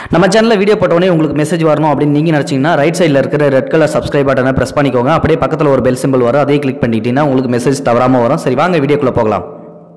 நம்ம சேனலில் வீடியோ போட்டோடனே உங்களுக்கு மெசேஜ் வரணும் அப்படின்னு நீங்கள் நினச்சிங்கன்னா ரைட் சைடில் இருக்கிற ரெட் கலர் சப்ஸ்கிரைப் பட்டனை ப்ரெஸ் பண்ணிக்கோங்க அப்படியே பக்கத்தில் ஒரு பெல் சிம்பிள் வரும் அதையும் கிளிக் பண்ணிக்கிட்டீங்கன்னா உங்களுக்கு மெசேஜ் தவறாமல் வரும் சரி வாங்க வீடியோக்குள்ளே போகலாம்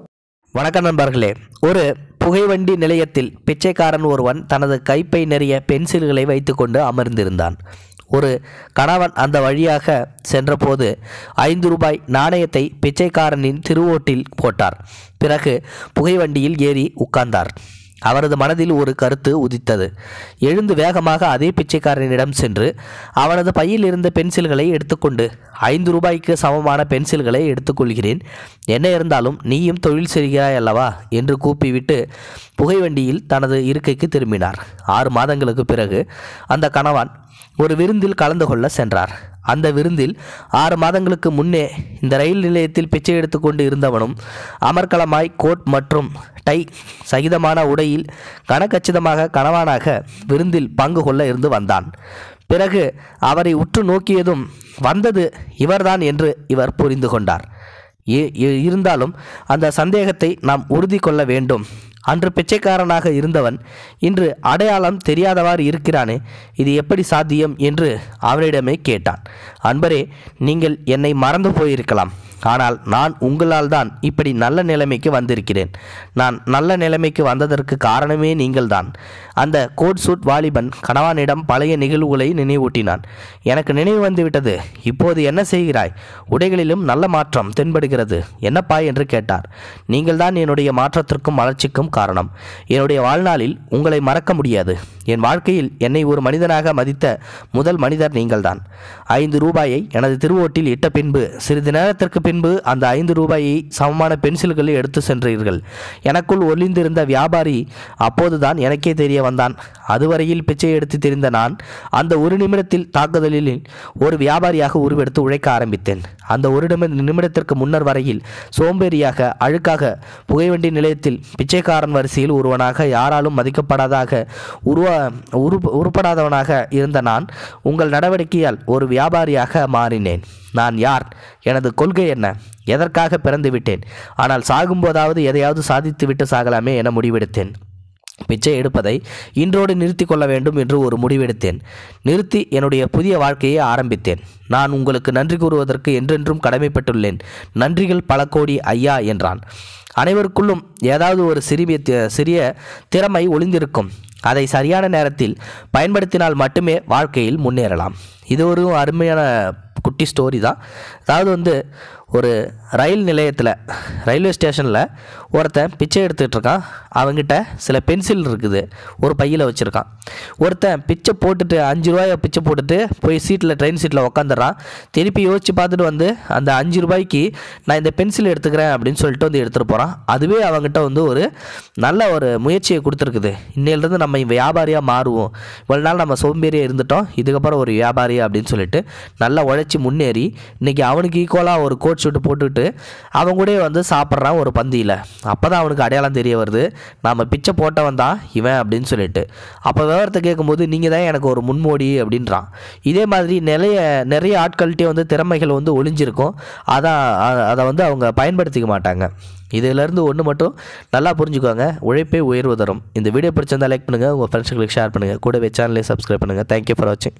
வணக்கம் நண்பர்களே ஒரு புகைவண்டி நிலையத்தில் பிச்சைக்காரன் ஒருவன் தனது கைப்பை நிறைய பென்சில்களை வைத்துக்கொண்டு அமர்ந்திருந்தான் ஒரு கணவன் அந்த வழியாக சென்றபோது ஐந்து ரூபாய் நாணயத்தை பிச்சைக்காரனின் திருவோட்டில் போட்டார் பிறகு புகைவண்டியில் ஏறி உட்கார்ந்தார் அவரது மனதில் ஒரு கருத்து உதித்தது எழுந்து வேகமாக அதே பிச்சைக்காரனிடம் சென்று அவனது பையில் இருந்த பென்சில்களை எடுத்துக்கொண்டு ஐந்து ரூபாய்க்கு சமமான பென்சில்களை எடுத்துக்கொள்கிறேன் என்ன இருந்தாலும் நீயும் தொழில் செய்கிறாய் அல்லவா என்று கூப்பிவிட்டு புகைவண்டியில் தனது இருக்கைக்கு திரும்பினார் ஆறு மாதங்களுக்கு பிறகு அந்த கணவன் ஒரு விருந்தில் கலந்து கொள்ள சென்றார் அந்த விருந்தில் ஆறு மாதங்களுக்கு முன்னே இந்த ரயில் நிலையத்தில் பிச்சை எடுத்துக்கொண்டு இருந்தவனும் அமர்க்களமாய் கோட் மற்றும் டை சகிதமான உடையில் கனக்கச்சிதமாக கணவனாக விருந்தில் பங்கு கொள்ள இருந்து வந்தான் பிறகு அவரை உற்று நோக்கியதும் வந்தது இவர்தான் என்று இவர் புரிந்து கொண்டார் இ- இ- இருந்தாலும் அந்த சந்தேகத்தை நாம் உறுதி கொள்ள வேண்டும் அன்று பிச்சைக்காரனாக இருந்தவன் இன்று அடையாளம் தெரியாதவாறு இருக்கிறானே இது எப்படி சாத்தியம் என்று அவனிடமே கேட்டான் அன்பரே நீங்கள் என்னை மறந்து போயிருக்கலாம் ஆனால் நான் உங்களால் தான் இப்படி நல்ல நிலைமைக்கு வந்திருக்கிறேன் நான் நல்ல நிலைமைக்கு வந்ததற்கு காரணமே நீங்கள்தான் அந்த கோட் சூட் வாலிபன் கணவானிடம் பழைய நிகழ்வுகளை நினைவூட்டினான் எனக்கு நினைவு வந்துவிட்டது இப்போது என்ன செய்கிறாய் உடைகளிலும் நல்ல மாற்றம் தென்படுகிறது என்னப்பா என்று கேட்டார் நீங்கள்தான் என்னுடைய மாற்றத்திற்கும் வளர்ச்சிக்கும் காரணம் என்னுடைய வாழ்நாளில் உங்களை மறக்க முடியாது என் வாழ்க்கையில் என்னை ஒரு மனிதனாக மதித்த முதல் மனிதர் நீங்கள்தான் ஐந்து ரூபாயை எனது திருவோட்டில் இட்ட பின்பு சிறிது நேரத்திற்கு பின்பு அந்த ஐந்து ரூபாயை சமமான பென்சில்களை எடுத்து சென்றீர்கள் எனக்குள் ஒளிந்திருந்த வியாபாரி அப்போதுதான் எனக்கே தெரிய வந்தான் அதுவரையில் பிச்சை எடுத்து தெரிந்த நான் அந்த ஒரு நிமிடத்தில் தாக்குதலில் ஒரு வியாபாரியாக உருவெடுத்து உழைக்க ஆரம்பித்தேன் அந்த ஒரு நிமி- நிமிடத்திற்கு முன்னர் வரையில் சோம்பேறியாக அழுக்காக புகைவண்டி நிலையத்தில் பிச்சைக்காரன் வரிசையில் ஒருவனாக யாராலும் மதிக்கப்படாதாக உருவ உரு உருப்படாதவனாக இருந்த நான் உங்கள் நடவடிக்கையால் ஒரு வியாபாரியாக மாறினேன் நான் யார் எனது கொள்கை என்ன எதற்காக பிறந்து விட்டேன் ஆனால் சாகும்போதாவது எதையாவது சாதித்துவிட்டு சாகலாமே என முடிவெடுத்தேன் பிச்சை எடுப்பதை இன்றோடு நிறுத்தி கொள்ள வேண்டும் என்று ஒரு முடிவெடுத்தேன் நிறுத்தி என்னுடைய புதிய வாழ்க்கையை ஆரம்பித்தேன் நான் உங்களுக்கு நன்றி கூறுவதற்கு என்றென்றும் கடமைப்பட்டுள்ளேன் நன்றிகள் பல கோடி ஐயா என்றான் அனைவருக்குள்ளும் ஏதாவது ஒரு சிறிய தி- சிறிய திறமை ஒளிந்திருக்கும் அதை சரியான நேரத்தில் பயன்படுத்தினால் மட்டுமே வாழ்க்கையில் முன்னேறலாம் இது ஒரு அருமையான குட்டி ஸ்டோரி தான் அதாவது வந்து ஒரு ரயில் நிலையத்தில் ரயில்வே ஸ்டேஷனில் ஒருத்தன் பிச்சை எடுத்துகிட்டு இருக்கான் அவங்கிட்ட சில பென்சில் இருக்குது ஒரு பையில் வச்சுருக்கான் ஒருத்தன் பிச்சை போட்டுட்டு அஞ்சு ரூபாயை பிச்சை போட்டுட்டு போய் சீட்டில் ட்ரெயின் சீட்டில் உக்காந்துடுறான் திருப்பி யோசிச்சு பார்த்துட்டு வந்து அந்த அஞ்சு ரூபாய்க்கு நான் இந்த பென்சில் எடுத்துக்கிறேன் அப்படின்னு சொல்லிட்டு வந்து எடுத்துகிட்டு போகிறான் அதுவே அவங்ககிட்ட வந்து ஒரு நல்ல ஒரு முயற்சியை கொடுத்துருக்குது இன்னையிலிருந்து நம்ம வியாபாரியாக மாறுவோம் இவ்வளோ நாள் நம்ம சோம்பேறியாக இருந்துட்டோம் இதுக்கப்புறம் ஒரு வியாபாரி அப்படின்னு சொல்லிட்டு நல்லா உழைச்சி முன்னேறி இன்னைக்கு அவனுக்கு ஈக்குவலாக ஒரு கோட் ஷூட்டு போட்டுக்கிட்டு அவன் கூடயே வந்து சாப்பிட்றான் ஒரு பந்தியில் அப்போ தான் அவனுக்கு அடையாளம் தெரிய வருது நாம் பிச்சை போட்டவன் தான் இவன் அப்படின்னு சொல்லிட்டு அப்போ விவரத்தை கேட்கும்போது நீங்கள் தான் எனக்கு ஒரு முன்மோடி அப்படின்றான் இதே மாதிரி நிறைய நிறைய ஆட்கள்கிட்டே வந்து திறமைகள் வந்து ஒளிஞ்சிருக்கும் அதான் அ- அதை வந்து அவங்க பயன்படுத்திக்க மாட்டாங்க இதிலேருந்து ஒன்று மட்டும் நல்லா புரிஞ்சுக்கோங்க உழைப்பே உயர்வு தரும் இந்த வீடியோ பிடிச்சிருந்தா லைக் பண்ணுங்கள் உங்கள் ஃப்ரெண்ட்ஸுங்களுக்கு ஷேர் பண்ணுங்கள் கூடவே சேனலை சப்ஸ்கிரைப் பண்ணுங்கள் தேங்க்யூ ஃபார் வாட்சிங்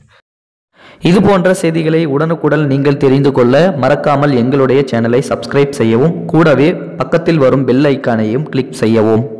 இது போன்ற செய்திகளை உடனுக்குடன் நீங்கள் தெரிந்து கொள்ள மறக்காமல் எங்களுடைய சேனலை சப்ஸ்கிரைப் செய்யவும் கூடவே பக்கத்தில் வரும் பெல் ஐக்கானையும் கிளிக் செய்யவும்